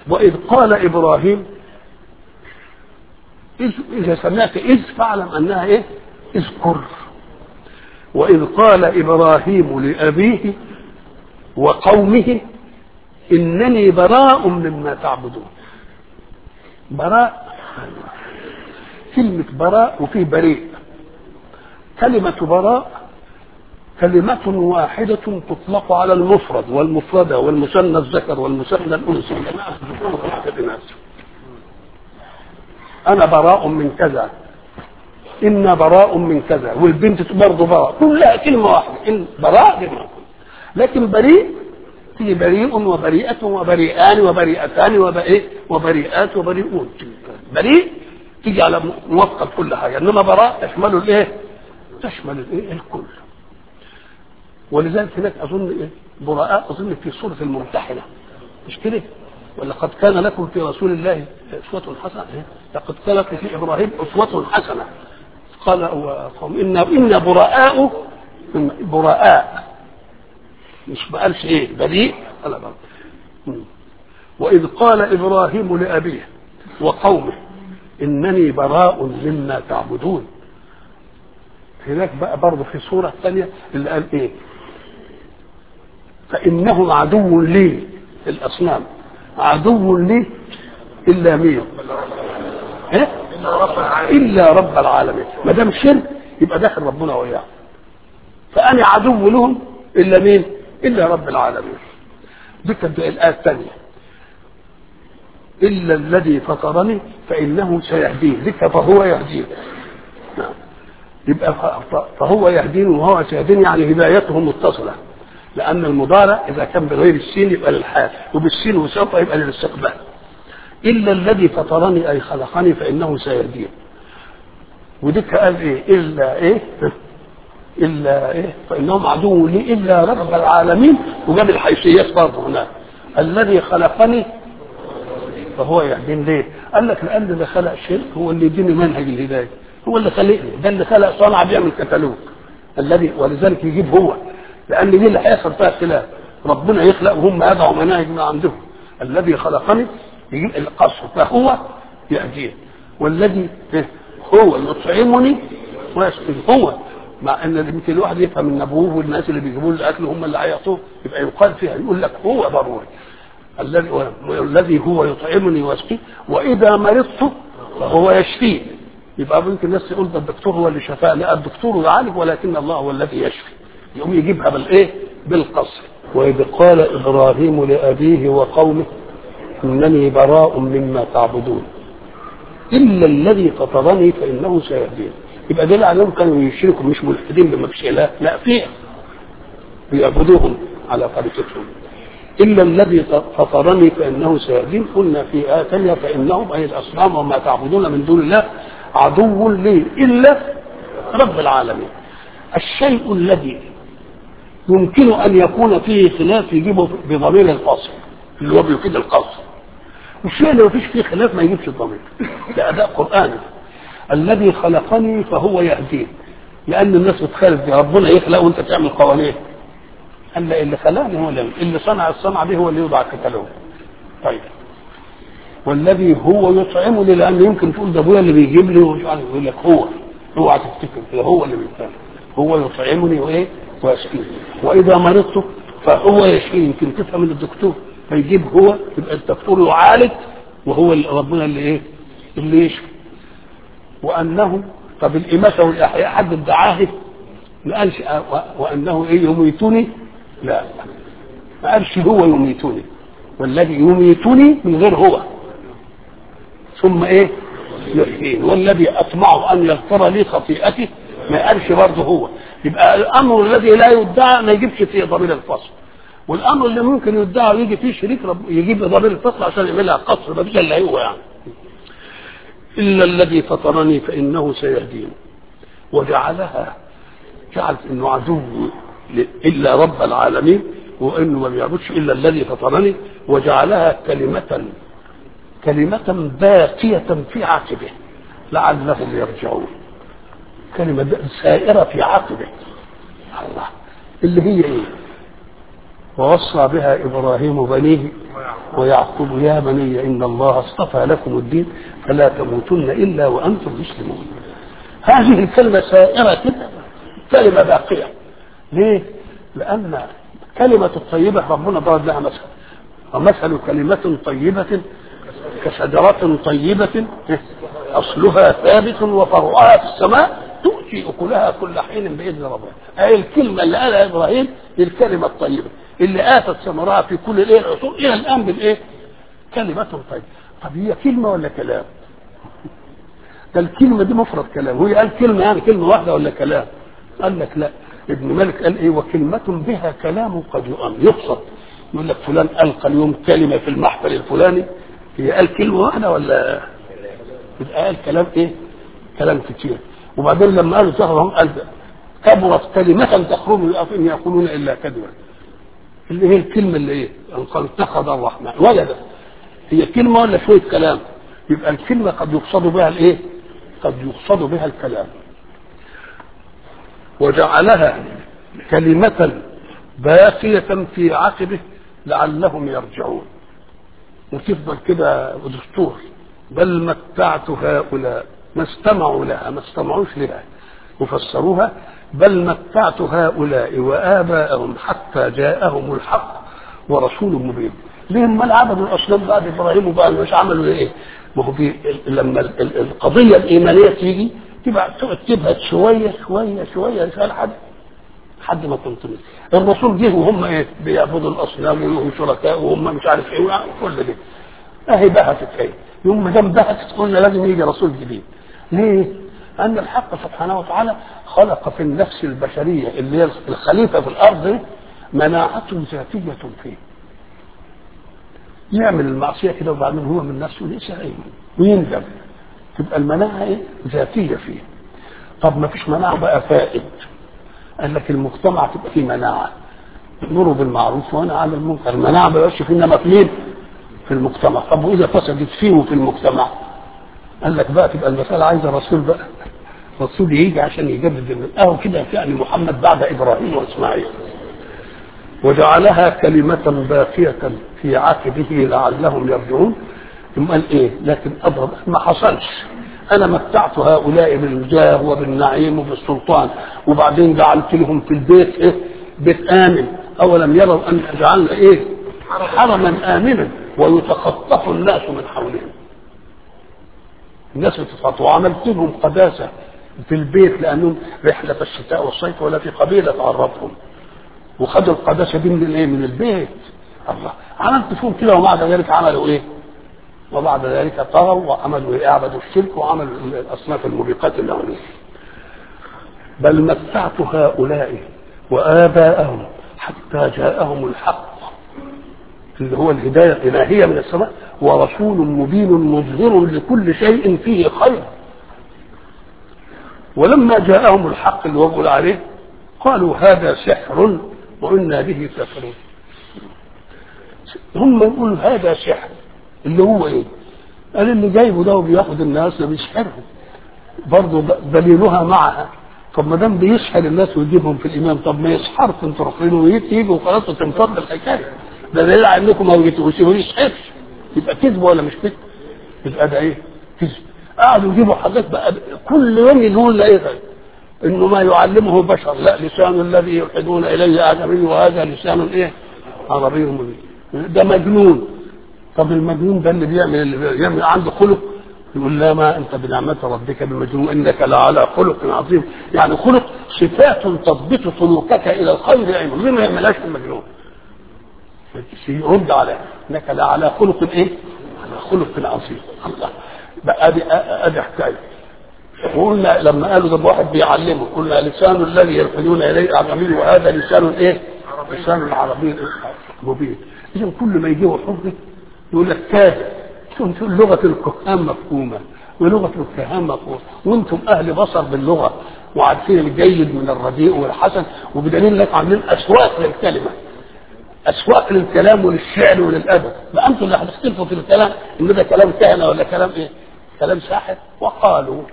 وإذ قال إبراهيم إذ إذا سمعت إذ فاعلم أنها إيه؟ اذكر وإذ قال إبراهيم لأبيه وقومه إنني براء مما تعبدون براء كلمة براء وفيه بريء كلمة براء كلمة واحدة تطلق على المفرد والمفردة والمثنى الذكر والمثنى الأنثى جماعة الذكور وجماعة الإناث أنا براء من كذا إن براء من كذا والبنت برضه براء كلها كلمة واحدة إن براء كلمة لكن بريء تيجي بريء وبريئة وبريئان وبريئتان وبريء وبريئات وبريئون بريء تيجي على موفقة كل حاجة إنما براء تشمل الإيه؟ تشمل الإيه؟ الكل ولذلك هناك أظن إيه؟ براء أظن في سورة الممتحنة مش كده؟ ولقد كان لكم في رسول الله أسوة حسنة لقد كان لكم في إبراهيم أسوة حسنة قال قوم إن إن براء براء مش ما قالش إيه بريء قال بريء وإذ قال إبراهيم لأبيه وقومه إنني براء مما تعبدون هناك بقى برضه في سورة ثانية اللي قال إيه فإنهم عدو لي الأصنام عدو لي إلا مين إيه؟ إلا رب العالمين ما دام شرك يبقى داخل ربنا وإياه فأنا عدو لهم إلا مين إلا رب العالمين دي كانت الآية الثانية إلا الذي فطرني فإنه سيهدين ذكر فهو يهدين نعم يبقى فهو يهدين وهو سيهدين يعني هدايته متصلة لأن المضارع إذا كان بغير السين يبقى للحال وبالسين وسوف يبقى للاستقبال إلا الذي فطرني أي خلقني فإنه سيهدين وديك قال إيه إلا إيه إلا إيه فإنهم عدو لي إلا رب العالمين وجاب الحيثيات برضه هناك الذي خلقني فهو يهدين ليه؟ قال لك لأن اللي خلق الشرك هو اللي يديني منهج الهداية هو اللي خلقني ده اللي خلق صنع بيعمل كتالوج الذي ولذلك يجيب هو لأن دي اللي هيحصل فيها اختلاف ربنا يخلق وهم يدعوا مناهج من عندهم الذي خلقني يجيب القصر فهو يهدين والذي هو يطعمني ويسقي هو مع ان يمكن الواحد يفهم ان ابوه والناس اللي بيجيبوا له الاكل هم اللي هيعطوه يبقى يقال فيها يقول لك هو ضروري الذي الذي هو يطعمني ويسقي واذا مرضت فهو يشفيني يبقى ممكن الناس تقول ده الدكتور هو اللي شفاه لا الدكتور يعالج ولكن الله هو الذي يشفي يقوم يجيبها بالايه بالقصر واذ قال ابراهيم لابيه وقومه انني براء مما تعبدون الا الذي فطرني فانه سيهدين يبقى دول عليهم كانوا يشركوا مش ملحدين بما فيش اله لا فيه بيعبدوهم على طريقتهم الا الذي فطرني فانه سيهدين قلنا في ايه ثانيه فانهم اي الاصنام وما تعبدون من دون الله عدو لي الا رب العالمين الشيء الذي يمكن ان يكون فيه خلاف يجيبه بضمير الفصل اللي هو بيفيد القصر والشيء اللي ما فيش فيه خلاف ما يجيبش الضمير ده اداء قراني الذي خلقني فهو يهدين لان الناس بتخالف دي ربنا يخلق وانت تعمل قوانين قال لا اللي خلقني هو اللي, اللي صنع الصنعه دي هو اللي يوضع الكتالوج طيب والذي هو يطعمني لان يمكن تقول ده ابويا اللي بيجيب لي ومش عارف يقول لك هو اوعى تفتكر كده هو اللي بيطعمني هو يطعمني وايه ويسقيني واذا مرضت فهو يشفيني يمكن تفهم من الدكتور فيجيب هو يبقى الدكتور يعالج وهو اللي ربنا اللي ايه اللي يشفي وانه طب الاماته والاحياء حد ادعاه ما قالش وانه ايه يميتني لا ما قالش هو يميتني والذي يميتني من غير هو ثم ايه يحيين والذي اطمع ان يغفر لي خطيئتي ما قالش برضه هو يبقى الامر الذي لا يدعى ما يجيبش فيه ضمير الفصل والامر اللي ممكن يدعى ويجي فيه شريك رب يجيب ضمير الفصل عشان يعملها قصر ما فيش الا هو يعني الا الذي فطرني فانه سيهدين وجعلها جعل انه عدو الا رب العالمين وانه ما بيعبدش الا الذي فطرني وجعلها كلمه كلمه باقيه في عقبه لعلهم يرجعون كلمه سائره في عقبه الله اللي هي ايه ووصى بها ابراهيم بنيه ويعقوب يا بني إن الله اصطفى لكم الدين فلا تموتن إلا وأنتم مسلمون هذه الكلمة سائرة كده كلمة باقية ليه؟ لأن كلمة الطيبة ربنا ضرب لها مثل ومثل كلمة طيبة كشجرة طيبة أصلها ثابت وفرعها في السماء تؤتي أكلها كل حين بإذن ربها أي الكلمة اللي قالها إبراهيم هي الكلمة الطيبة اللي آتت ثمرها في كل الإيه العصور إلى الآن بالإيه؟ كلمة طيبة طب هي كلمة ولا كلام؟ ده الكلمة دي مفرد كلام هو قال كلمة يعني كلمة واحدة ولا كلام؟ قال لك لا ابن مالك قال ايه وكلمة بها كلام قد يؤم يقصد يقول لك فلان ألقى اليوم كلمة في المحفل الفلاني هي قال كلمة واحدة ولا يبقى قال كلام ايه؟ كلام كتير وبعدين لما قالوا سهرهم قال كبرت كلمة تخرج من الأفئن يقولون إلا كذبا اللي هي الكلمة اللي ايه؟ أن قال اتخذ الرحمن ولدا هي كلمة ولا شوية كلام؟ يبقى الكلمة قد يقصد بها الايه؟ قد يقصد بها الكلام وجعلها كلمة باقية في عقبه لعلهم يرجعون وتفضل كده دستور بل متعت هؤلاء ما استمعوا لها ما استمعوش لها وفسروها بل متعت هؤلاء وآباءهم حتى جاءهم الحق ورسول مبين ليه ما عبدوا الأصنام بعد إبراهيم وبقى مش عملوا إيه ما هو في لما القضية الإيمانية تيجي تبقى تبهت شوية شوية شوية لحد لحد ما تنطلق الرسول جه وهم ايه بيعبدوا الاصنام وهم شركاء وهم مش عارف ايه كل ده اهي بهتت ايه يوم ما دام بهتت قلنا لازم يجي رسول جديد ليه؟ أن الحق سبحانه وتعالى خلق في النفس البشرية اللي هي الخليفة في الأرض مناعة ذاتية فيه يعمل المعصية كده وبعدين هو من نفسه ليس ايه ويندم تبقى المناعة ايه ذاتية فيه طب ما فيش مناعة بقى فائد قال لك المجتمع تبقى فيه مناعة نور بالمعروف وانا على المنكر المناعة ما يبقاش فيه انما فين في المجتمع طب واذا فسدت فيه وفي المجتمع قال لك بقى تبقى المسألة عايزة رسول بقى رسول يجي عشان يجدد من اهو كده يعني محمد بعد ابراهيم واسماعيل وجعلها كلمة باقية في عقبه لعلهم يرجعون ثم قال ايه لكن اضرب ما حصلش انا متعت هؤلاء بالجاه وبالنعيم وبالسلطان وبعدين جعلت لهم في البيت ايه بيت امن اولم يروا ان جعلنا ايه حرما امنا ويتخطف الناس من حولهم الناس بتتخطف وعملت لهم قداسه في البيت لانهم رحله الشتاء والصيف ولا في قبيله تعرفهم وخدوا القداسه دي من الايه من البيت الله عملت فيهم كده وبعد ذلك عملوا ايه وبعد ذلك طغوا وعملوا ايه اعبدوا الشرك وعملوا الاصناف الموبقات اللي عملوها بل متعت هؤلاء واباءهم حتى جاءهم الحق اللي هو الهدايه الالهيه من السماء ورسول مبين مظهر لكل شيء فيه خير ولما جاءهم الحق اللي وقل عليه قالوا هذا سحر وإنا به كافرون هم يقولوا هذا سحر اللي هو ايه قال اللي جايبه ده وبياخد الناس بيسحرهم برضه دليلها معها طب ما دام بيسحر الناس ويجيبهم في الامام طب ما يسحركم انتوا رايحين ويجوا وخلاص وتنفض الحكايه ده دليل على انكم ما وجدتوش ما يسحرش يبقى كذب ولا مش كذب؟ يبقى ده ايه؟ كذب قعدوا يجيبوا حاجات بقى كل يوم يقولوا لنا ايه انه ما يعلمه بشر لا لسان الذي يلحدون اليه اعجمي وهذا لسان ايه؟ عربي مبين ده مجنون طب المجنون ده اللي بيعمل اللي بيعمل عنده خلق يقول لا ما انت بنعمه ربك بمجنون انك لعلى خلق عظيم يعني خلق صفات تضبط سلوكك الى الخير علم ليه ما يعملهاش المجنون يرد عليها انك لعلى خلق ايه؟ على خلق عظيم الله بقى ادي ادي حكايه وقلنا لما قالوا ده واحد بيعلمه قلنا لسان الذي يلحدون اليه اعجمي وهذا لسان ايه؟ لسان العربي مبين اذا كل ما يجيه حر يقول لك كاذب انتم لغه الكهان مفهومه ولغه الكهان مفهومه وانتم اهل بصر باللغه وعارفين الجيد من الرديء والحسن وبدليل انك عاملين اسواق للكلمه اسواق للكلام وللشعر وللادب ما انتم اللي هتختلفوا في الكلام ان ده كلام كهنه ولا كلام ايه؟ كلام ساحر وقالوا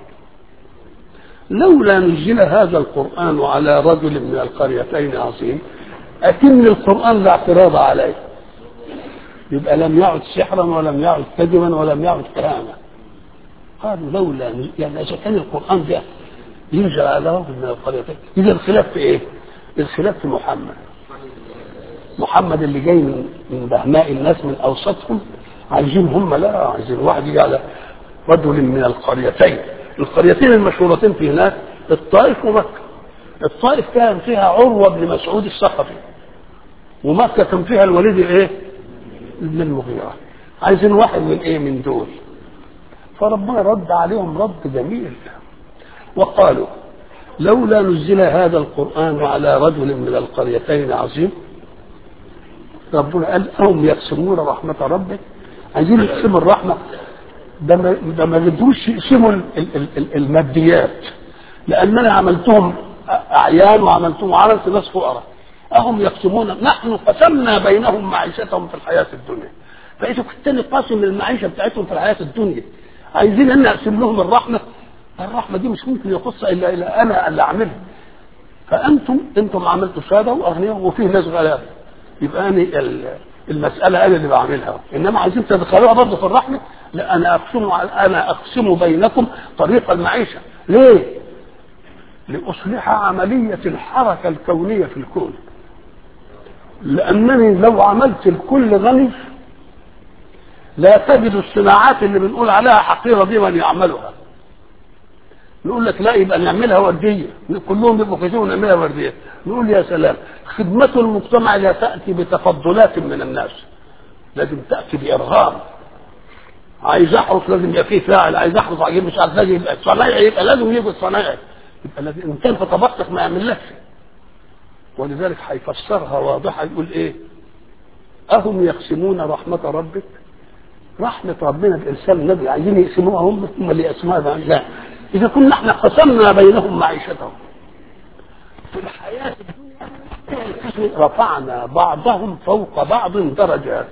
لولا نزل هذا القران على رجل من القريتين عظيم أكن القرآن لا اعتراض عليه يبقى لم يعد سحرا ولم يعد كذبا ولم يعد كهانة قالوا لولا يعني إذا كان القرآن ده ينزل على رجل من القريتين إذا الخلاف في إيه؟ الخلاف في محمد محمد اللي جاي من من بهماء الناس من أوسطهم عايزين هم لا عايزين واحد يجي على رجل من القريتين القريتين المشهورتين في هناك الطائف ومكة الطائف كان فيها عروة بن مسعود الثقفي ومكة كان فيها الوليد ايه ابن المغيرة عايزين واحد من ايه من دول فربنا رد عليهم رد جميل وقالوا لولا نزل هذا القرآن على رجل من القريتين عظيم ربنا قال هم يقسمون رحمة ربك عايزين يقسموا الرحمة ده ما ده ما بدوش يقسموا ال- ال- ال- الماديات لأن أنا عملتهم أعيان وعملتهم عرس ناس فقراء أهم يقسمون نحن قسمنا بينهم معيشتهم في الحياة الدنيا فإذا كنت أنا قاسم المعيشة بتاعتهم في الحياة الدنيا عايزين أن أقسم لهم الرحمة الرحمة دي مش ممكن يخص إلا إلا أنا اللي أعملها فأنتم أنتم عملتوا سادة وأغنياء وفيه ناس غلابة يبقى أنا ال- المسألة أنا اللي بعملها إنما عايزين تدخلوها برضه في الرحمة لا أنا أقسم أنا أقسم بينكم طريق المعيشة ليه؟ لأصلح عملية الحركة الكونية في الكون لأنني لو عملت الكل غني لا تجد الصناعات اللي بنقول عليها حقيرة دي من يعملها نقول لك لا يبقى نعملها وردية كلهم يبقوا كتير ونعملها وردية نقول يا سلام خدمة المجتمع لا تأتي بتفضلات من الناس لازم تأتي بإرغام عايز احرس لازم يبقى فيه فاعل عايز احرس عجيب مش عارف لازم يبقى صنايعي يبقى لازم يجي الصنايعي يبقى لازم ان كان في طبقتك ما يعملكش ولذلك هيفسرها واضحه يقول ايه اهم يقسمون رحمه ربك رحمه ربنا الانسان النبي عايزين يقسموها هم هم اللي يقسموها لا اذا كنا احنا قسمنا بينهم معيشتهم في الحياه الدنيا رفعنا بعضهم فوق بعض درجات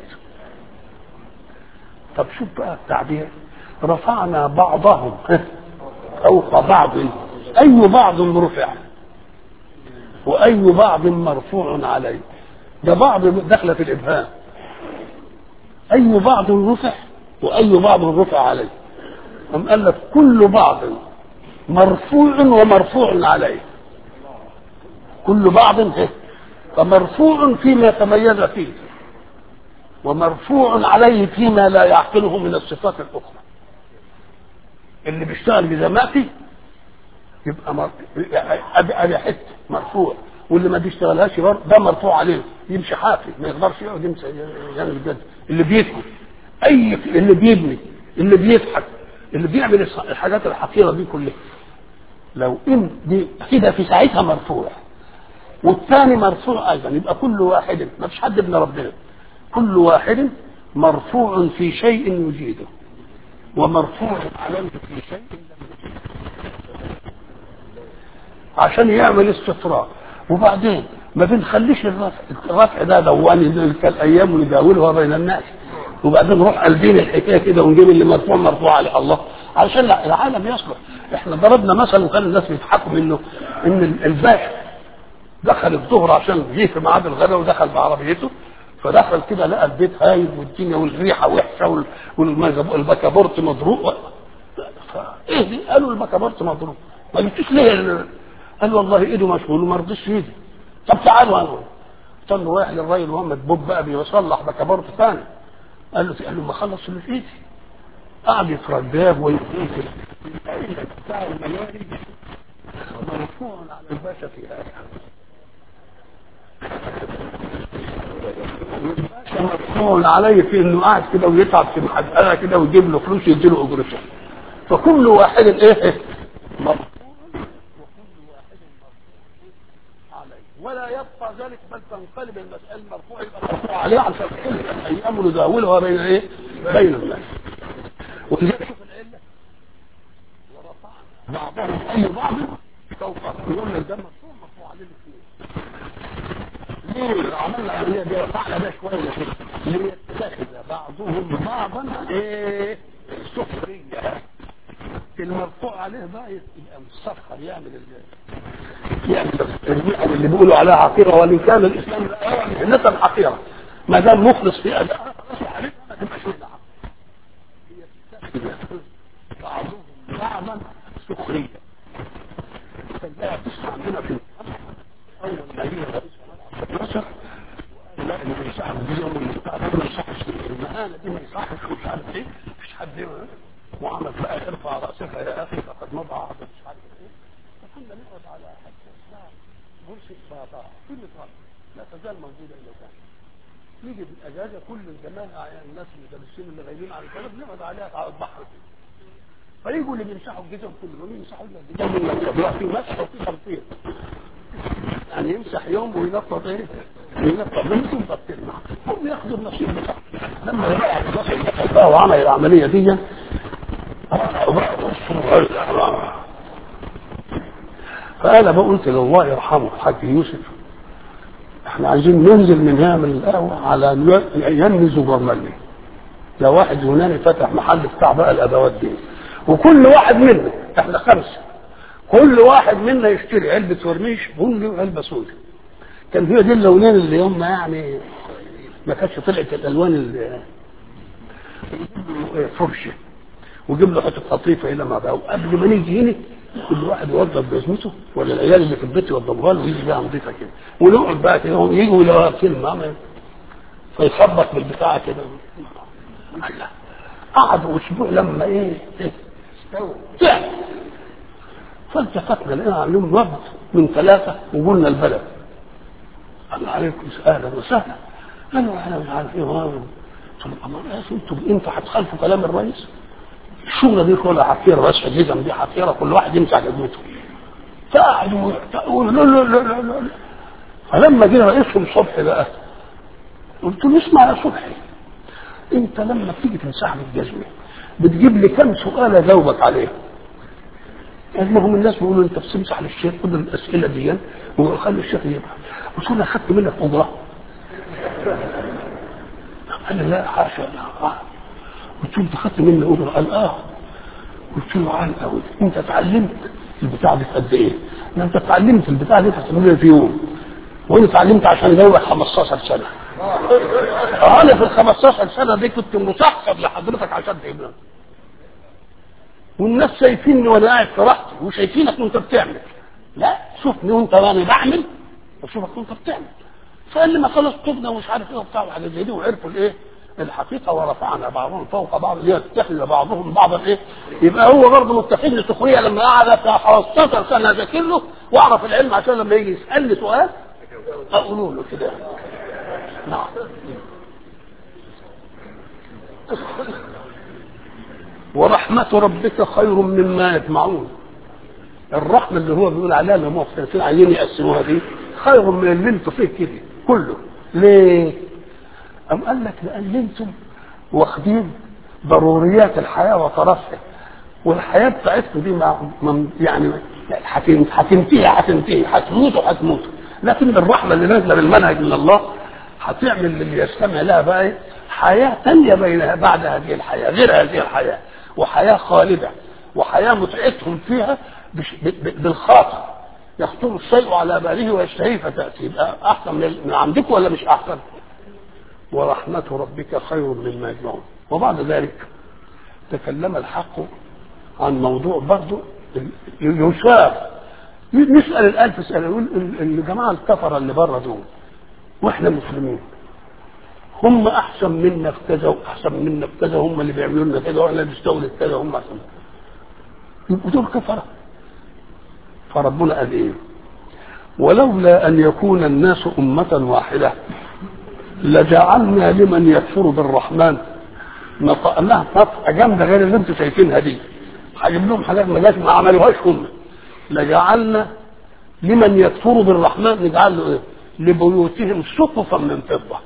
طب شوف بقى التعبير رفعنا بعضهم فوق بعض اي بعض رفع واي بعض مرفوع عليه ده بعض داخله في الابهام اي بعض رفع واي بعض رفع عليه أم قال لك كل بعض مرفوع ومرفوع عليه كل بعض إيه؟ فمرفوع فيما تميز فيه ومرفوع عليه فيما لا يعقله من الصفات الاخرى اللي بيشتغل بذماتي يبقى مر... ادي ادي حته مرفوع واللي ما بيشتغلهاش بر- ده مرفوع عليه يمشي حافي ما يقدرش يقعد يمشي يعني بجد اللي بيبكي اي اللي بيبني اللي بيضحك اللي بيعمل الص- الحاجات الحقيره دي كلها لو ان دي كده في ساعتها مرفوع والثاني مرفوع ايضا يبقى كل واحد ما فيش حد ابن ربنا كل واحد مرفوع في شيء يجيده ومرفوع عليه في شيء لم يجيده عشان يعمل استطراء وبعدين ما بنخليش الرفع الرفع ده دواني كالايام ويداولها بين الناس وبعدين نروح قلبين الحكايه كده ونجيب اللي مرفوع مرفوع عليه الله علشان لا العالم يصلح احنا ضربنا مثل وكان الناس بيضحكوا منه ان الباشا دخل الظهر عشان جه في ميعاد الغداء ودخل بعربيته فدخل كده لقى البيت هايل والدنيا والريحه وحشه وال- والمز- والبكابورت مضروب ايه دي؟ قالوا البكابورت مضروب ما جبتوش ليه ال- قال والله ايده مشغول وما رضيش يجي طب تعالوا قالوا استنوا رايح للراجل وهو مدبوب بقى بيصلح بكابورت ثاني قال له قال له ما خلص اللي في ايدي قعد يترداه ويقول بتاع المياري مرفوع على الباشا في هذا الباشا مرفوع عليه في انه قاعد كده ويتعب في محدقه كده ويجيب له فلوس يدي له اجرته فكل واحد ايه مرفوع عليه ولا يبقى ذلك بل تنقلب المسألة المرفوع يبقى مرفوع عليه عشان كل الأيام نداولها بين إيه؟ بين الناس ولذلك شوف العلة ورفعنا بعضهم أي بعض فوق يقول لك ده مرفوع مرفوع عليه الاثنين ليه عملنا عملية دي رفعنا ده شوية كده ليتخذ بعضهم بعضا ايه سخرية المرفوع عليه بقى يبقى مستفخر يعمل ال- يعمل البيئة اللي بيقولوا عليها حقيرة وإن كان الإسلام لا يعني الناس الحقيرة ما دام مخلص في أداء راسه عليه ما تبقى شيء نعم هي تستخدم بعضهم بعضا سخريه فالله تسمع عندنا في اول ما يجي رئيس مصر لا اللي بيصحح دي يوم المستقبل ما يصحش المهانه دي ما يصحش ومش عارف ايه مفيش حد وعمل بقى ارفع راسك يا اخي فقد مضى عهد مش عارف ايه فكنا نقعد على حتى الساعه مرشد باطا كل فتره لا تزال موجوده الى الان نيجي بالاجازه كل الجماعه الناس المدرسين اللي غايبين على البلد نقعد عليها على البحر فيجوا اللي بيمسحوا الجزم كلهم يمسحوا الجزم اللي في مسح وفي تنطيط يعني يمسح يوم وينطط ايه؟ وينطط بنتهم تطلع هم ياخذوا النصيب بتاعهم لما يبقى بقى وعمل العمليه دي فانا قلت لله يرحمه الحاج يوسف احنا عايزين ننزل من هنا من القهوه على ينمي زبرملي لو واحد يوناني فتح محل بتاع بقى الادوات دي وكل واحد منا احنا خمسه كل واحد منا يشتري علبه ورميش بني وعلبه سوداء كان هي دي اللونين اللي هم يعني ما كانتش طلعت الالوان اللي فرشه وجيب له حته قطيفه هنا مع بقى وقبل ما نيجي هنا كل واحد يوظف جزمته ولا العيال اللي في البيت يوظفوها له ويجي بيها نظيفه كده ونقعد بقى كده هم يجوا يلاقوها كلمه فيخبط بالبتاع كده الله قعدوا اسبوع لما ايه تعب فالتفتنا لقينا عاملين وفد من ثلاثه وقلنا البلد قال عليكم اهلا وسهلا قالوا احنا مش عارف ايه قلت لهم يا انتوا انتوا هتخالفوا كلام الرئيس الشغله دي كلها حفيره بس الجزم دي حفيره كل واحد يمسح جزمته فقعدوا يقولوا لا لا لا لا لا فلما جه رئيسهم صبحي بقى قلت له اسمع يا صبحي انت لما تيجي تمسح لي الجزمه بتجيب لي كم سؤال اجاوبك عليه المهم الناس بيقولوا انت بتمسح للشيخ خد الاسئله دي وخلي الشيخ يجيبها قلت له اخدت منك اجره قال لي لا حاشا لا قلت له انت اخدت مني اجره قال اه قلت له عال قوي انت اتعلمت البتاع دي في قد ايه؟ ده انت اتعلمت البتاع دي في في يوم وانا اتعلمت عشان اجاوبك 15 سنه انا في ال 15 سنه دي كنت مسخر لحضرتك عشان تجيبها والناس شايفيني وانا قاعد في راحتي وشايفينك وانت بتعمل لا شوفني وانت وانا بعمل وشوفك وانت بتعمل فقال لي ما خلاص طبنا ومش عارف ايه وبتاع وحاجات زي دي وعرفوا الايه الحقيقه ورفعنا بعضهم فوق بعض ليتخذ بعضهم بعضا ايه يبقى هو برضه متخذ سخريه لما قعد بتاع 15 سنه اذاكر له واعرف العلم عشان لما يجي يسالني سؤال اقول له كده نعم ورحمة ربك خير مما يجمعون الرحمة اللي هو بيقول عليها اللي هم مختلفين عايزين يقسموها دي خير من اللي انتوا فيه كده كله ليه؟ أم قال لك لأن انتم واخدين ضروريات الحياة وطرفها والحياة بتاعتكم دي مع يعني هتنتهي هتنتهي هتموتوا هتموتوا لكن الرحمة اللي نازلة بالمنهج من الله هتعمل اللي يستمع لها بقى ايه؟ حياة تانية بينها بعد هذه الحياة غير هذه الحياة وحياة خالدة وحياة متعتهم فيها بالخاطر يخطر الشيء على باله ويشتهيه فتأتي يبقى أحسن من عندك ولا مش أحسن؟ ورحمة ربك خير مما يجمعون وبعد ذلك تكلم الحق عن موضوع برضه يشار نسأل الألف سؤال يقول الجماعة الكفرة اللي بره دول واحنا مسلمين هم احسن منا في كذا واحسن منا في كذا هم اللي بيعملوا لنا كذا واحنا بنستولد كذا هم احسن يبقوا دول كفره فربنا قال ايه ولولا ان يكون الناس امه واحده لجعلنا لمن يكفر بالرحمن نطقناها نطقه جامده غير اللي انتم شايفينها دي هجيب لهم حاجات ما جاش ما عملوهاش هم لجعلنا لمن يكفر بالرحمن نجعل له ايه لبيوتهم سقفا من فضه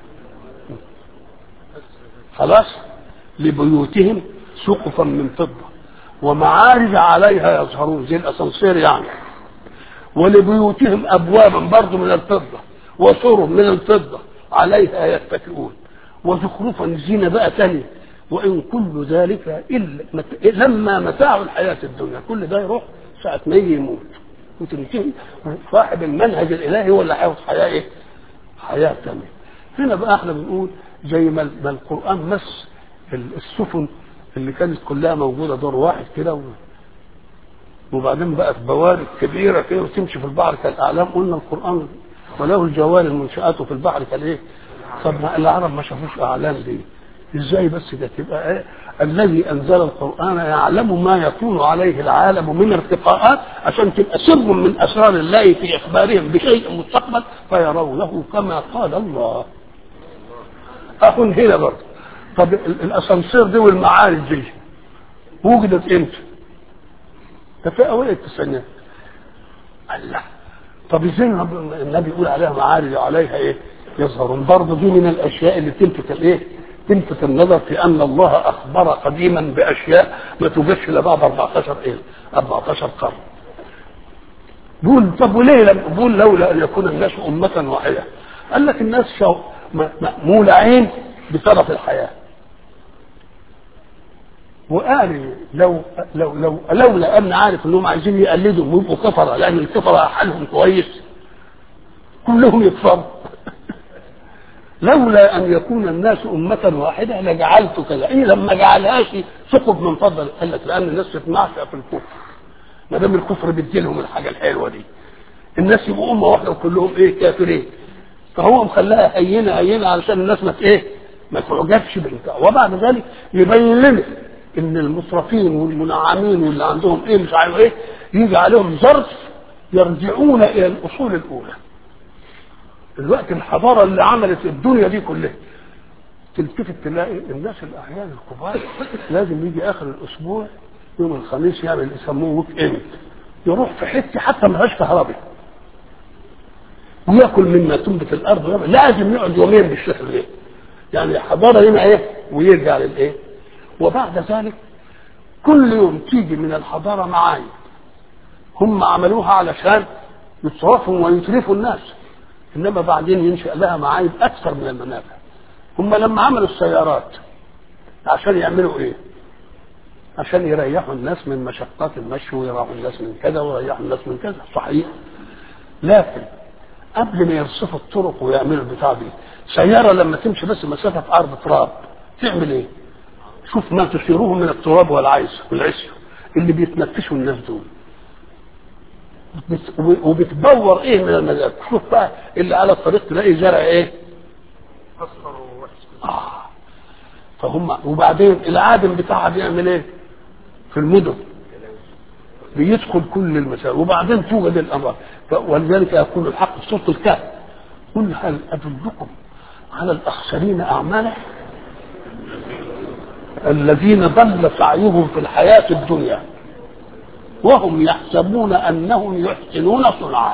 خلاص لبيوتهم سقفا من فضه ومعارج عليها يظهرون زي الاسانسير يعني ولبيوتهم ابوابا برضه من الفضه وسرر من الفضه عليها يتكئون وزخرفا زينه بقى تانية وان كل ذلك الا مت... لما متاع الحياه الدنيا كل ده يروح ساعه ما يجي يموت وتنتهي صاحب المنهج الالهي هو اللي هياخد حياه ايه؟ حياه تانية هنا بقى احنا بنقول زي ما ما القران مس السفن اللي كانت كلها موجوده دور واحد كده و... وبعدين بقت بوارق كبيره كده وتمشي في البحر كالاعلام قلنا القران وله الجوار المنشآت في البحر كالايه؟ طب ما العرب ما شافوش اعلام دي ازاي بس ده تبقى ايه الذي انزل القران يعلم ما يكون عليه العالم من ارتقاءات عشان تبقى سر من اسرار الله في اخبارهم بشيء مستقبل فيرونه كما قال الله اكون هنا برضه طب الاسانسير دي والمعارج دي وجدت امتى؟ ده في اوائل التسعينات الله طب ازاي النبي يقول عليها معارج عليها ايه؟ يظهرون برضه دي من الاشياء اللي تلفت الايه؟ تلفت النظر في ان الله اخبر قديما باشياء ما توجدش الا بعد 14 ايه؟ 14 قرن. بيقول طب وليه لم بيقول لولا ان يكون الناس امه واحده؟ قال لك الناس شو مولعين بطرف الحياه. وقال لو لو لو لولا ان عارف انهم عايزين يقلدوا ويبقوا كفره لان الكفره حالهم كويس كلهم يكفروا لولا ان يكون الناس امه واحده لجعلت كذا ايه لما جعلهاش ثقب من فضل قال لك لان الناس تتمعشق في الكفر ما دام الكفر بيدي لهم الحاجه الحلوه دي الناس يبقوا امه واحده وكلهم ايه كافرين فهو مخلاها هينه هينه علشان الناس ما ايه ما تعجبش بالبتاع وبعد ذلك يبين لنا ان المسرفين والمنعمين واللي عندهم ايه مش عارف ايه يجي عليهم ظرف يرجعون الى الاصول الاولى الوقت الحضاره اللي عملت الدنيا دي كلها تلتفت تلاقي الناس الاحيان الكبار لازم يجي اخر الاسبوع يوم الخميس يعمل يسموه ويك اند يروح في حته حتى ما فيهاش كهرباء وياكل مما تنبت الارض ويعمل لازم يقعد يومين بالشكل ده يعني حضاره هنا ايه ويرجع للايه وبعد ذلك كل يوم تيجي من الحضاره معايا هم عملوها علشان يتصرفوا ويتلفوا الناس انما بعدين ينشا لها معايب اكثر من المنافع هم لما عملوا السيارات عشان يعملوا ايه عشان يريحوا الناس من مشقات المشي ويريحوا الناس من كذا ويريحوا الناس من كذا صحيح لكن قبل ما يرصفوا الطرق ويعملوا البتاع دي سياره لما تمشي بس مسافه في ارض تراب تعمل ايه شوف ما تثيروه من التراب والعيس والعسي اللي بيتنفسوا الناس دول وبتبور ايه من المزاج شوف بقى اللي على الطريق تلاقي زرع ايه اصفر واسود اه فهم وبعدين العادم بتاعها بيعمل ايه في المدن بيدخل كل المسائل وبعدين توجد الامراض ولذلك يقول الحق في سوره الكهف قل هل ادلكم على الاخسرين اعمالا الذين ضل سعيهم في الحياه الدنيا وهم يحسبون انهم يحسنون صنعا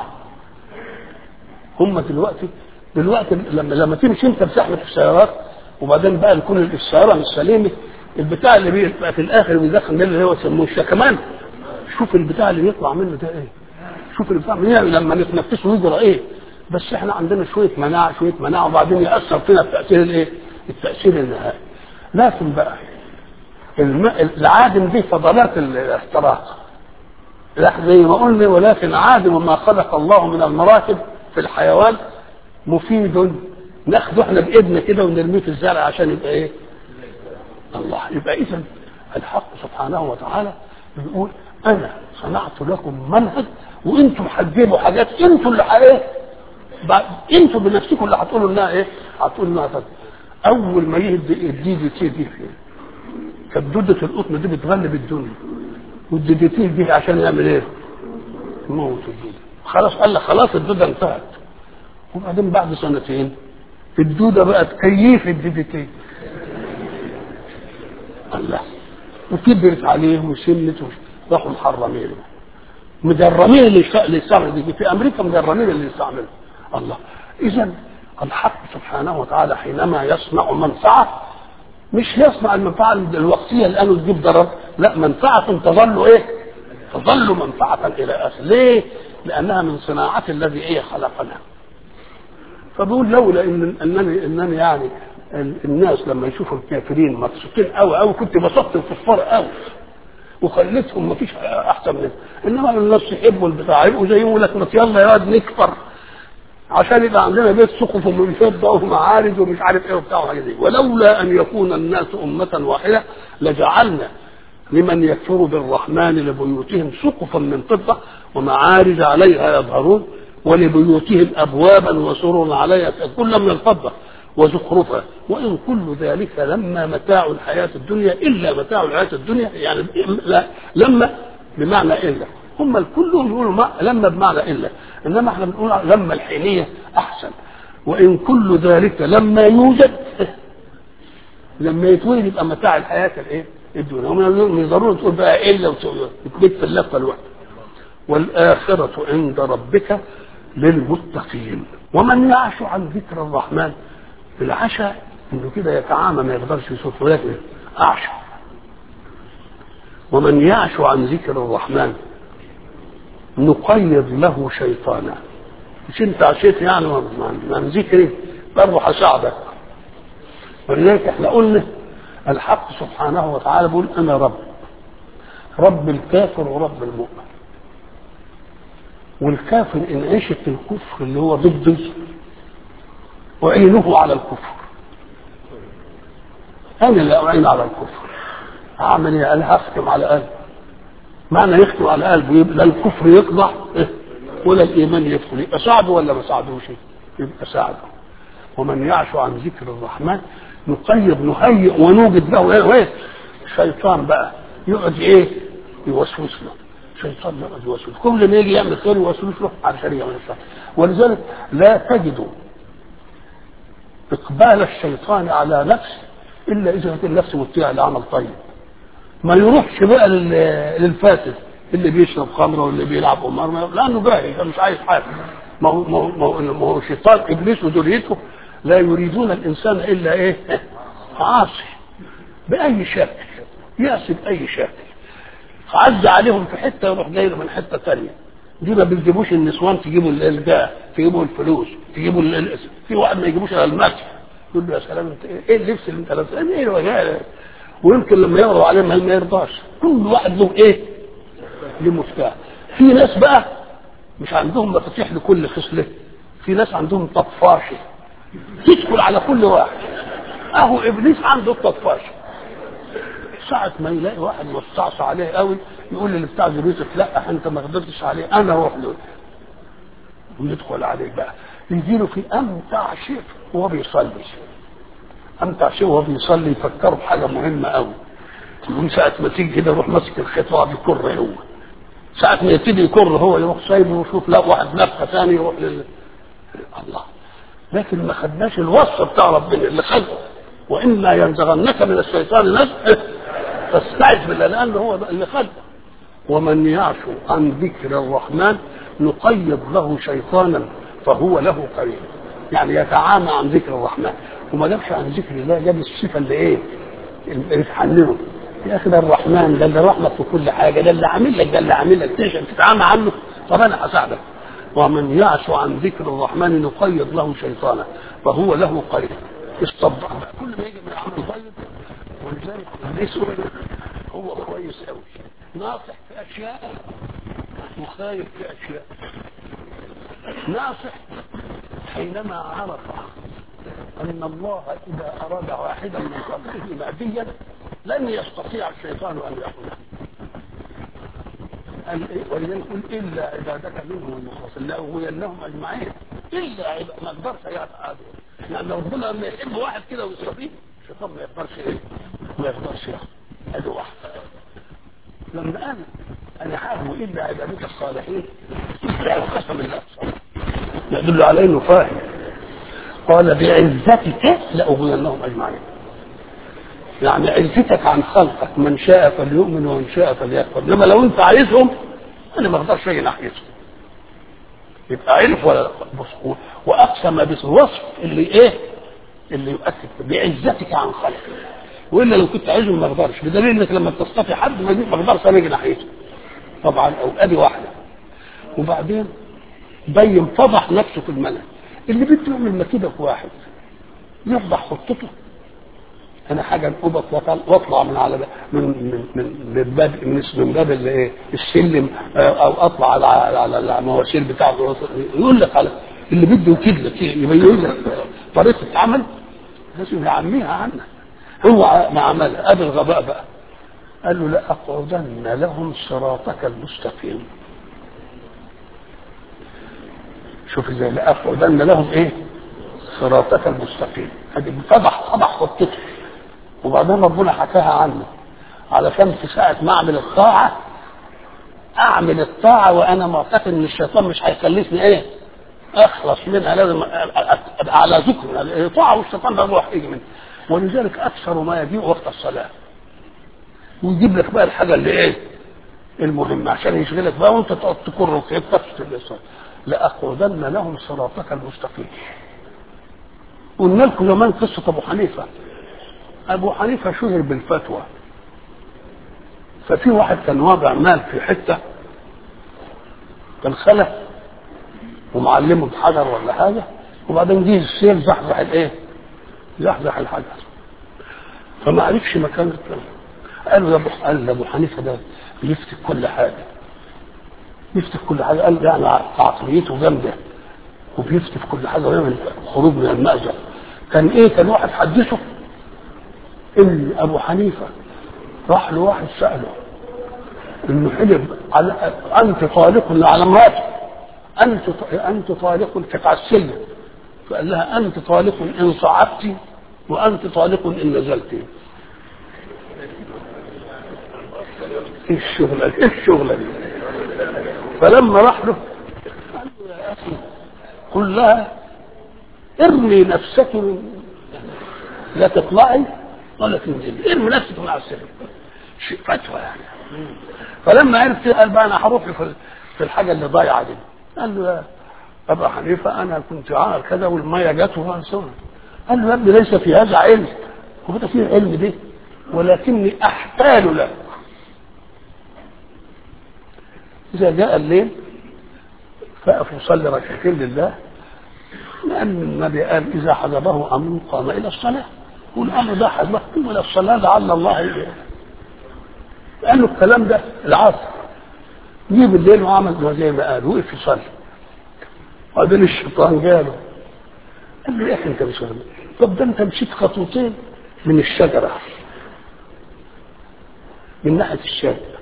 هم دلوقتي دلوقتي لما لما تمشي انت بزحمه السيارات وبعدين بقى يكون السياره مش سليمه البتاع اللي بيبقى في الاخر بيدخل ده اللي هو يسموه الشكمان شوف البتاع اللي بيطلع منه ده ايه شوف البتاع من يعني لما نتنفسه يجرى ايه بس احنا عندنا شويه مناعه شويه مناعه وبعدين ياثر فينا التاثير الايه التاثير النهائي لكن بقى الم... العادم دي فضلات الاحتراق زي ما قلنا ولكن عادم ما خلق الله من المراكب في الحيوان مفيد ناخده احنا بايدنا كده ونرميه في الزرع عشان يبقى ايه؟ الله يبقى اذا الحق سبحانه وتعالى بيقول انا صنعت لكم منهج وانتم هتجيبوا حاجات انتم اللي ايه؟ انتم بنفسكم اللي هتقولوا انها ايه؟ هتقولوا انها فضل. اول ما يهدي الدي دي تي دي فين؟ كانت دودة القطن دي بتغلب الدنيا والدي دي تي دي عشان يعمل ايه؟ يموت الدودة خلاص قال لك خلاص الدودة انتهت وبعدين بعد سنتين الدودة بقت كيف الدي دي تي الله وكبرت عليهم وسنت راحوا محرمين مجرمين اللي اللي يستعمل دي في امريكا مجرمين اللي يستعملوا الله اذا الحق سبحانه وتعالى حينما يصنع منفعه مش يصنع المنفعه الوقتيه اللي قالوا تجيب ضرر لا منفعه تظل ايه؟ تظل منفعه الى اخر ليه؟ لانها من صناعه الذي ايه خلقنا فبقول لولا ان انني انني يعني الناس لما يشوفوا الكافرين مبسوطين قوي قوي كنت بسطت الكفار قوي وخليتهم ما فيش احسن منه انما الناس يحبوا البتاع يبقوا زي يقول لك ما يلا يا واد نكفر عشان يبقى عندنا بيت سقف من فضه ومعارج ومش عارف ايه وبتاع وحاجات دي ولولا ان يكون الناس امه واحده لجعلنا لمن يكفر بالرحمن لبيوتهم سقفا من فضه ومعارج عليها يظهرون ولبيوتهم ابوابا وسررا عليها كل من الفضه وزخرفا وان كل ذلك لما متاع الحياه الدنيا الا متاع الحياه الدنيا يعني لا لما بمعنى الا هم الكل يقولوا ما لما بمعنى الا انما احنا بنقول لما الحينيه احسن وان كل ذلك لما يوجد لما يتولد يبقى متاع الحياه الايه؟ الدنيا هم من ضروري تقول بقى الا وتثبت في اللفه الواحده والاخره عند ربك للمتقين ومن يعش عن ذكر الرحمن العشاء انه كده يتعامى ما يقدرش يشوف ولكن اعشى ومن يعش عن ذكر الرحمن نقيض له شيطانا مش انت عشيت يعني من ذكري برضه هساعدك ولذلك احنا قلنا الحق سبحانه وتعالى بيقول انا رب رب الكافر ورب المؤمن والكافر ان عشت الكفر اللي هو ضدي أعينه على الكفر أنا لا أعين على الكفر أعمل إيه؟ قال هختم على قلبه معنى يختم على قلبه يبقى لا الكفر يقضع ولا الإيمان يدخل يبقى ساعده ولا ما ساعدوش يبقى ساعده ومن يعش عن ذكر الرحمن نقيض نهيئ ونوجد له ايه ايه شيطان بقى يقعد ايه يوسوس له شيطان يقعد يوسوس كل ما يجي يعمل خير يوسوس له علشان يعمل الشر ولذلك لا تجد اقبال الشيطان على نفسه الا اذا كانت النفس مطيعه لعمل طيب ما يروحش بقى للفاسد اللي بيشرب خمره واللي بيلعب قمار لانه باهي مش عايز حاجه ما هو ما هو ما هو شيطان ابليس وذريته لا يريدون الانسان الا ايه؟ عاصي باي شكل يأسي باي شكل عز عليهم في حته يروح جاي له من حته ثانيه دي ما بيجيبوش النسوان تجيبوا الجاه تجيبوا الفلوس تجيبوا الاسم في واحد ما يجيبوش الا المسح يقول له يا سلام انت ايه اللبس اللي انت لابسه ايه الوجاهه ويمكن لما يقروا عليه ما يرضاش كل واحد له ايه؟ له مفتاح في ناس بقى مش عندهم مفاتيح لكل خصله في ناس عندهم طفاشه تدخل على كل واحد اهو ابليس عنده الطفاشه ساعة ما يلاقي واحد وسعص عليه قوي يقول للي بتاع ذريتك لا انت ما قدرتش عليه انا اروح له ويدخل عليه بقى يجيله في امتع شيء وهو بيصلي امتع شيء وهو بيصلي يفكره بحاجه مهمه قوي يقوم ساعة ما تيجي كده يروح ماسك الخيط وقعد يكر هو ساعة ما يبتدي يكر هو يروح سايبه ويشوف لا واحد نفخه ثاني يروح لل الله لكن ما خدناش الوصف بتاع ربنا اللي خلقه واما ينزغنك من الشيطان نزغ فاستعذ بالله لانه هو اللي خلقه ومن يعش عن ذكر الرحمن نقيض له شيطانا فهو له قريب يعني يتعامى عن ذكر الرحمن وما جابش عن ذكر الله جاب الصفه اللي ايه اللي تحننه يا اخي ده الرحمن ده اللي رحمك في كل حاجه ده اللي عامل لك ده اللي عامل لك تشعر تتعامى عنه طب انا هساعدك ومن يعش عن ذكر الرحمن نقيض له شيطانا فهو له قريب استبدع كل ما يجي من عمل طيب ولذلك ابليس هو كويس قوي ناصح في اشياء وخايف في اشياء ناصح حينما عرف ان الله اذا اراد واحدا من خلقه مأبيا لن يستطيع الشيطان ان يأخذه ولذلك يقول الا عبادك منهم المخلصين لاغوينهم اجمعين الا عباد ما اقدرش يعرف يعني ربنا لما يحب واحد كده ويصطفيه الشيطان ما يقدرش ايه؟ ما يقدرش ياخذ ادي واحد لما انا انا حاجه الا عبادك الصالحين يعني قسم الله يدل على انه فاهم قال بعزتك لاغوينهم اجمعين يعني عزتك عن خلقك من شاء فليؤمن ومن شاء فليكفر انما لو انت عايزهم انا ما اقدرش اجي ناحيتهم يبقى عرف ولا بص واقسم بالوصف اللي ايه اللي يؤكد بعزتك عن خلقك والا لو كنت عايزهم ما اقدرش بدليل انك لما تصطفي حد ما اقدرش انا اجي ناحيته طبعا او ادي واحده وبعدين بين فضح نفسه في الملأ اللي بده يعمل مكيده في واحد يفضح خطته انا حاجه انقبض واطلع من على من من من من باب من من باب الايه السلم او اطلع على على المواسير بتاعته يقول لك على اللي بده يكيد لك يبين لك طريقه العمل لازم يعميها عنك هو ما عملها ادي الغباء بقى قال له لاقعدن لهم صراطك المستقيم شوف ازاي لاقعدن لهم ايه صراطك المستقيم هذه فضح فضح خطته وبعدين ربنا حكاها عنه علشان في ساعة ما أعمل الطاعة أعمل الطاعة وأنا معتقد إن الشيطان مش هيخليني إيه؟ أخلص منها لازم أبقى على ذكر الطاعة والشيطان ده روح يجي منها ولذلك أكثر ما يجيء وقت الصلاة ويجيب لك بقى الحاجة اللي إيه؟ المهمة عشان يشغلك بقى وأنت تقعد تكر في تفصل الصلاة لأقعدن لهم صراطك المستقيم قلنا لكم زمان قصة أبو حنيفة أبو حنيفة شهر بالفتوى ففي واحد كان واضع مال في حته كان خلف ومعلمه بحجر ولا حاجه وبعدين جه السيل زحزح الايه؟ زحزح الحجر فما عرفش مكان الكلام قال له يا ابو قال ابو حنيفه ده بيفتك كل حاجه بيفتك كل حاجه قال يعني عقليته جامده وبيفتك كل حاجه ويعمل خروج من المأزق كان ايه كان واحد حدثه ان ابو حنيفه راح له واحد سأله انه حلم على انت طالق على امراته انت انت طالق كانت على السلم فقال لها انت طالق ان صعدت وانت طالق ان نزلت ايه الشغلة دي ايه الشغلة دي فلما راح له قال له يا اخي قل لها ارمي نفسك من لا تطلعي ولا تنزلي ارمي نفسك من على السلم شيء فتوى يعني فلما عرف كده قال بقى انا هروح في في الحاجه اللي ضايعه دي قال له يا ابا حنيفه انا كنت عامل كذا والميه جت وانسونا قال له يا ابني ليس في هذا علم هو ده فيه علم دي ولكني احتال لك اذا جاء الليل فاقف يصلي ركعتين لله لان النبي قال اذا حجبه امر قام الى الصلاه والامر ده حجبه الى الصلاه لعل الله يجيب. قال له الكلام ده العصر جيب الليل وعمل زي ما قال وقف يصلي وبعدين الشيطان جاله قال له يا اخي انت مش فاهم طب ده انت مشيت خطوتين من الشجره من ناحيه الشجره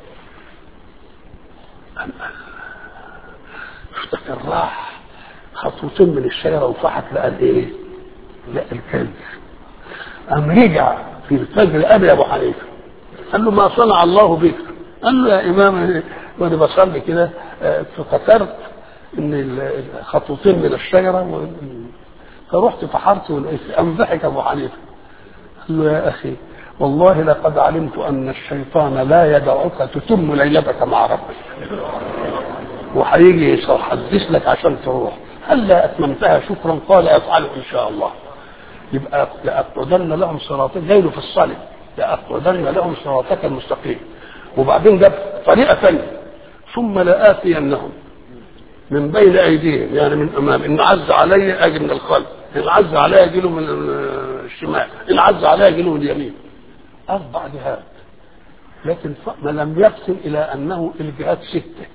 افتكر راح خطوتين من الشجره وفحت لقى ايه؟ لقى الكلب قام رجع في الفجر قابل ابو حنيفه قال له ما صنع الله بك قال له يا امام وانا بصلي كده فكسرت ان خطوتين من الشجره و... فرحت فحرت ولقيت قام ضحك ابو حنيفه قال له يا اخي والله لقد علمت ان الشيطان لا يدعك تتم ليلتك مع ربك وهيجي يحدث لك عشان تروح هلا اتممتها شكرا قال افعله ان شاء الله يبقى لاقعدن لهم صراطك جايله في الصلاه لاقعدن لهم صراطك المستقيم وبعدين جاب طريقه ثانيه ثم لاتينهم من بين ايديهم يعني من امام ان عز علي اجي من الخلف ان عز علي اجي له من الشمال ان عز علي اجي له من اليمين اربع جهات لكن ما لم يقسم الى انه الجهات سته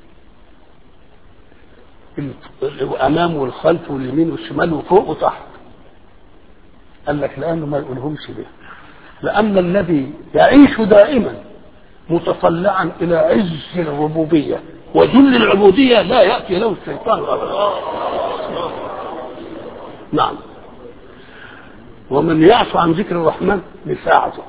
الامام والخلف واليمين والشمال وفوق وتحت قال لك لانه ما يقولهمش به لان الذي يعيش دائما متطلعا الى عز الربوبيه وذل العبوديه لا ياتي له الشيطان ابدا نعم ومن يعف عن ذكر الرحمن بساعته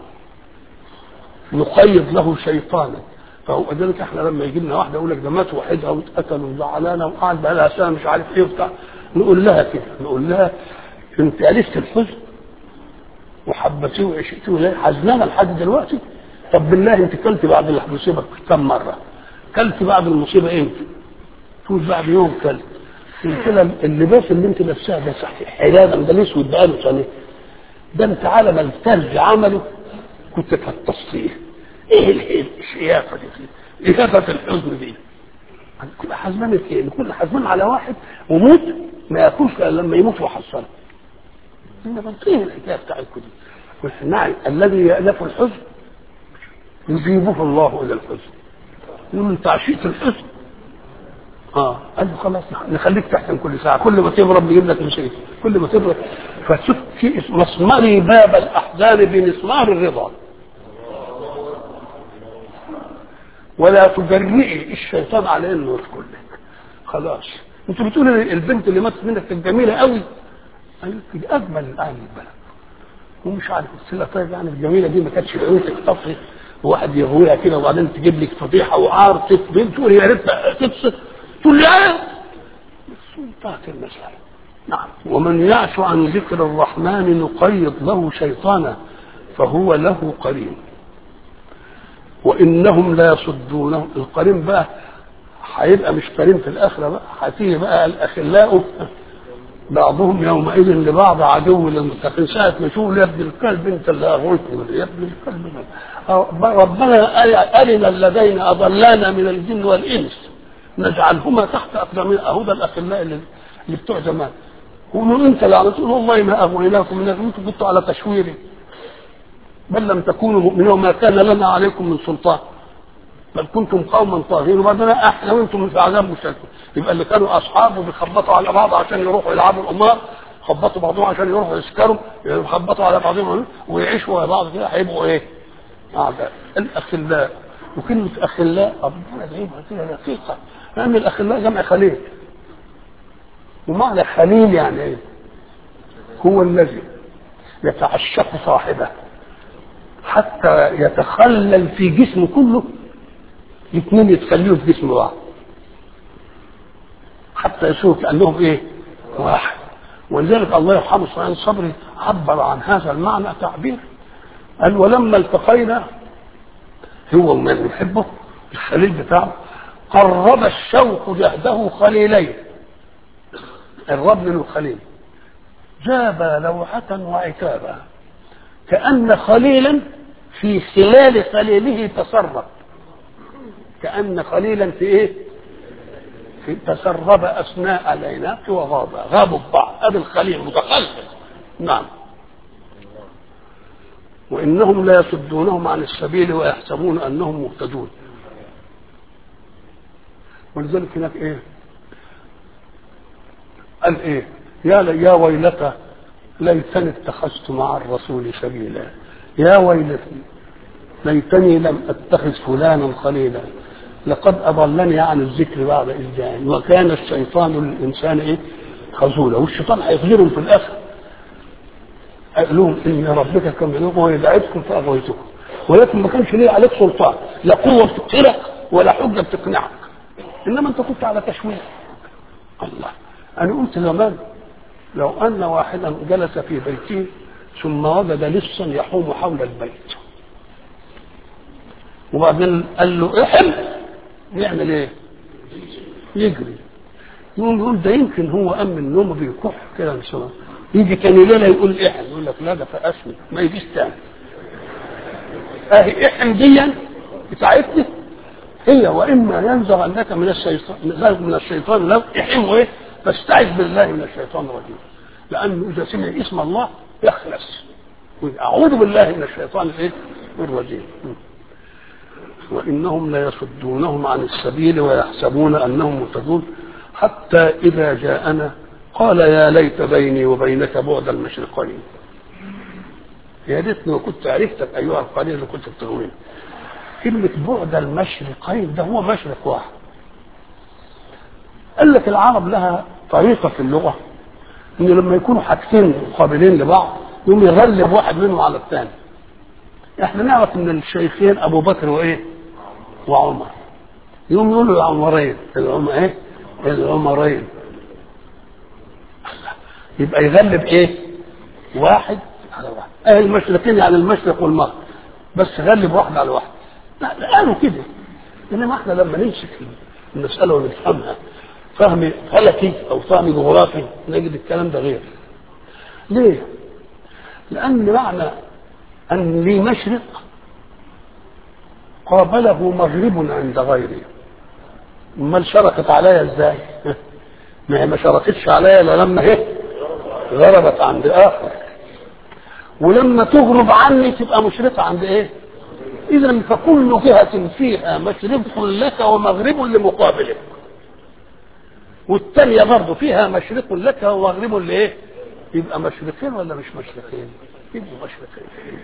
نقيض له شيطانا فهو ذلك احنا لما يجي لنا واحده يقول لك ده مات وحدها واتقتل وزعلانه وقعد بقى لها سنه مش عارف ايه وبتاع نقول لها كده نقول لها انت الفت الحزن وحبتيه وعشتيه ليه حزنانه لحد دلوقتي طب بالله انت كلت بعد المصيبه كم مره كلت بعد المصيبه امتى تقول بعد يوم كلت قلت لها اللباس اللي انت لابساه ده صحيح حلالا ده الاسود بقاله سنه ده انت على ما الثلج عمله كنت تفتصيه ايه الشيافه دي إجابة الحزن دي كل حزمان ايه كل حزمان على واحد وموت ما ياكلش الا لما يموت وحصله انما ايه الحكايه بتاعتكم دي نعم الذي يألف الحزن يجيبه الله الى الحزن يقول انت عشيت الحزن اه قال له خلاص نخليك تحسن كل ساعه كل ما تبرد نجيب لك مشاكل كل ما تبرد فسك مسمري باب الاحزان بمسمار الرضا ولا تجرئي الشيطان على انه يدخل لك خلاص انت بتقول البنت اللي ماتت منك كانت جميله قوي قالت لي اجمل اهل البلد ومش عارف السله طيب يعني الجميله دي ما كانتش عيوتك تطفي وواحد يغويها كده وبعدين تجيب لك فضيحه وعار تقبل تقول يا ريت تبسط تقول لي ايه بس انتهت المساله نعم ومن يعش عن ذكر الرحمن نقيض له شيطانا فهو له قرين وانهم لا يصدونهم القرين بقى هيبقى مش قرين في الاخره بقى هتيجي بقى الاخلاء بعضهم يومئذ لبعض عدو للمتقين ساعة ما يشوفوا يا ابن الكلب انت اللي اغويتني يا ابن الكلب ربنا ارنا الذين اضلانا من الجن والانس نجعلهما تحت اقدامنا اهو ده الاخلاء اللي, اللي بتوع زمان قولوا انت لا تقول والله ما اغويناكم من انتم كنتوا على تشويري بل لم تكونوا مؤمنين وما كان لنا عليكم من سلطان بل كنتم قوما طاغين وبعدين احنا وانتم في عذاب مشتركين يبقى اللي كانوا اصحابه بيخبطوا على بعض عشان يروحوا يلعبوا القمار خبطوا بعضهم عشان يروحوا يسكروا يخبطوا على بعضهم ويعيشوا مع بعض كده هيبقوا ايه؟ اعداء الاخلاء وكلمه اخلاء ربنا جايبها كده دقيقه لان الاخلاء جمع خليل ومعنى خليل يعني ايه؟ هو الذي يتعشق صاحبه حتى يتخلل في جسمه كله الاثنين يتخللوا في جسم بعض حتى يصيروا كانهم ايه؟ واحد ولذلك الله يرحمه سفيان الصبري عبر عن هذا المعنى تعبير قال ولما التقينا هو ومن يحبه الخليل بتاعه قرب الشوق جهده خليلين الرب من الخليل جاب لوحة وعتابا كأن خليلا في خلال خليله تسرب كأن خليلا في ايه؟ في تسرب أثناء العناق وغاب غابوا ببعض هذا الخليل متخلف نعم وإنهم لا يصدونهم عن السبيل ويحسبون أنهم مهتدون ولذلك هناك إيه؟ قال إيه؟ يا يا ويلتى ليتني اتخذت مع الرسول سبيلا يا ويلتي ليتني لم اتخذ فلانا خليلا لقد اضلني عن الذكر بعد اذ جاءني وكان الشيطان للانسان ايه خذولا والشيطان هيخذلهم في الاخر قال لهم ان ربك كان بينكم ويدعتكم فاغويتكم ولكن ما كانش ليه عليك سلطان لا قوه بتقهرك ولا حجه بتقنعك انما انت كنت على تشويه الله انا قلت زمان لو ان واحدا جلس في بيته ثم وجد لصا يحوم حول البيت وبعدين قال له احم يعمل ايه؟ يجري يقوم يقول ده يمكن هو قام من النوم بيكح كده ان شاء الله يجي تاني ليله يقول احم يقول لك لا ده فقسني ما يجيش تاني اهي احم ديا بتاعتني هي واما ينزغنك من الشيطان من الشيطان لو احم ايه؟ فاستعذ بالله من الشيطان الرجيم لانه اذا سمع اسم الله يخلص اعوذ بالله من الشيطان الايه؟ الرجيم وانهم ليصدونهم عن السبيل ويحسبون انهم مهتدون حتى اذا جاءنا قال يا ليت بيني وبينك بعد المشرقين يا ريتني وكنت عرفتك ايها القليل اللي كنت بتغوين كلمة بعد المشرقين ده هو مشرق واحد قال لك العرب لها طريقة في اللغة ان لما يكونوا حاجتين مقابلين لبعض يقوم يغلب واحد منهم على الثاني احنا نعرف ان الشيخين ابو بكر وايه وعمر يقوم يقولوا العمرين العمر ايه العمرين يبقى يغلب ايه واحد على واحد ايه المشرقين يعني المشرق والمغرب بس غلب واحد على واحد لا قالوا كده انما احنا لما نمسك المساله ونفهمها فهم فلكي او فهم جغرافي نجد الكلام ده غير ليه لان معنى ان لي مشرق قابله مغرب عند غيري امال شرقت عليا ازاي ما هي ما شرقتش عليا الا لما هي غربت عند اخر ولما تغرب عني تبقى مشرقه عند ايه اذا فكل جهه فيها مشرق لك ومغرب لمقابلك والثانيه برضه فيها مشرق لك ومغرب لايه يبقى مشرقين ولا مش مشرقين يبقوا مشرقين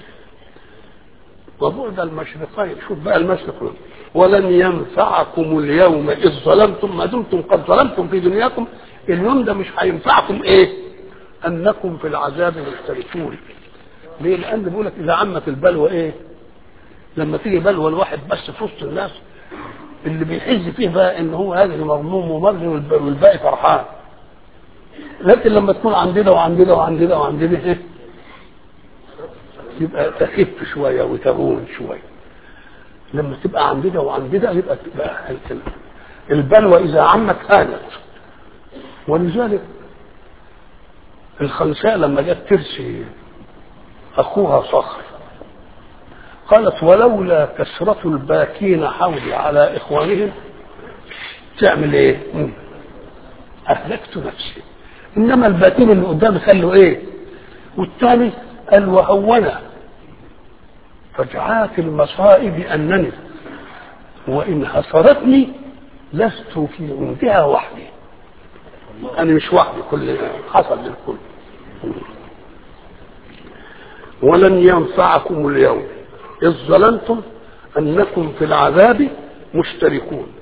وبعد المشرقين شوف بقى المشرق ولن ينفعكم اليوم اذ ظلمتم ما دمتم قد ظلمتم في دنياكم اليوم ده مش هينفعكم ايه انكم في العذاب مشتركون ليه لان بيقول لك اذا عمت البلوى ايه لما تيجي بلوى الواحد بس في وسط الناس اللي بيحز فيه بقى ان هو هذا مغموم ومرضي والباقي فرحان لكن لما تكون عندنا وعندنا وعندنا وعندنا ايه يبقى تخف شويه وتهون شويه لما تبقى عندنا وعندنا يبقى تبقى البلوى اذا عمت هانت ولذلك الخنساء لما جت ترسي اخوها صخر قالت ولولا كثرة الباكين حولي على اخوانهم تعمل ايه؟ اهلكت نفسي انما الباكين اللي قدامي خلوا ايه؟ والثاني قال وهونا فجعات المصائب انني وان حصرتني لست في عندها وحدي انا مش وحدي كل حصل للكل ولن ينفعكم اليوم اذ ظننتم انكم في العذاب مشتركون